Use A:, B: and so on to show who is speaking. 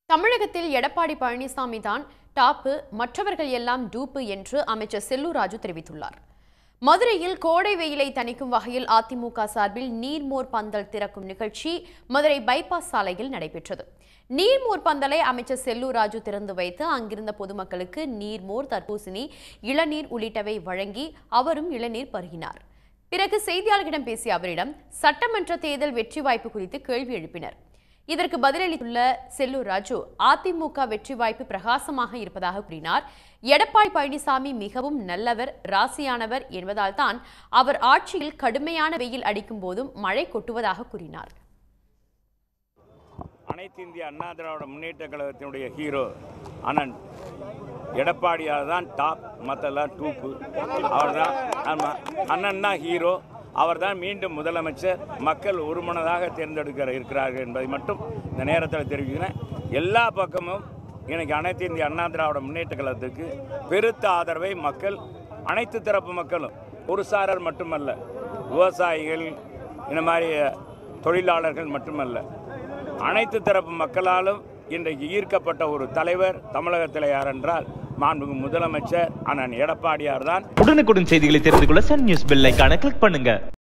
A: தமிழகத்தில் எடப்பாடி பழனிசாமி தான் டாப்பு மற்றவர்கள் எல்லாம் டூப்பு என்று அமைச்சர் செல்லூர் ராஜு தெரிவித்துள்ளார் மதுரையில் கோடை வெயிலை தணிக்கும் வகையில் அதிமுக சார்பில் நீர்மோர் பந்தல் திறக்கும் நிகழ்ச்சி மதுரை பைபாஸ் சாலையில் நடைபெற்றது நீர்மோர் பந்தலை அமைச்சர் செல்லூர் ராஜு திறந்து வைத்து அங்கிருந்த பொதுமக்களுக்கு நீர்மோர் தர்பூசணி இளநீர் உள்ளிட்டவை வழங்கி அவரும் இளநீர் பருகினார் பிறகு செய்தியாளர்களிடம் பேசிய அவரிடம் சட்டமன்ற தேர்தல் வெற்றி வாய்ப்பு குறித்து கேள்வி எழுப்பினர் இதற்கு பதிலளித்துள்ள செல்லூர் ராஜு அதிமுக வெற்றி வாய்ப்பு பிரகாசமாக இருப்பதாக கூறினார் எடப்பாடி பழனிசாமி மிகவும் நல்லவர் ராசியானவர் என்பதால் தான் அவர் ஆட்சியில் கடுமையான வெயில் அடிக்கும் போதும் மழை கொட்டுவதாக கூறினார்
B: அனைத்து இந்திய அண்ணா திராவிட முன்னேற்ற கழகத்தினுடைய ஹீரோ அண்ணன் எடப்பாடியார் தான் டாப் மற்றெல்லாம் டூப்பு அவர் தான் ஆமாம் அண்ணன் தான் ஹீரோ அவர் தான் மீண்டும் முதலமைச்சர் மக்கள் ஒருமனதாக தேர்ந்தெடுக்க இருக்கிறார்கள் என்பதை மட்டும் இந்த நேரத்தில் தெரிவிக்கிறேன் எல்லா பக்கமும் இன்னைக்கு அனைத்து இந்திய அண்ணா திராவிட முன்னேற்ற கழகத்துக்கு பெருத்த ஆதரவை மக்கள் அனைத்து தரப்பு மக்களும் ஒரு சாரர் மட்டுமல்ல விவசாயிகள் இந்த மாதிரி தொழிலாளர்கள் மட்டுமல்ல அனைத்து தரப்பு மக்களாலும் இன்றைக்கு ஈர்க்கப்பட்ட ஒரு தலைவர் தமிழகத்தில் யார் என்றால் மாண்புமிகு முதலமைச்சர் அண்ணன் எடப்பாடியார் தான்
C: உடனுக்குடன் செய்திகளை தெரிந்து கொள்ள சன் நியூஸ் பெல் ஐகானை கிளிக் பண்ணுங்க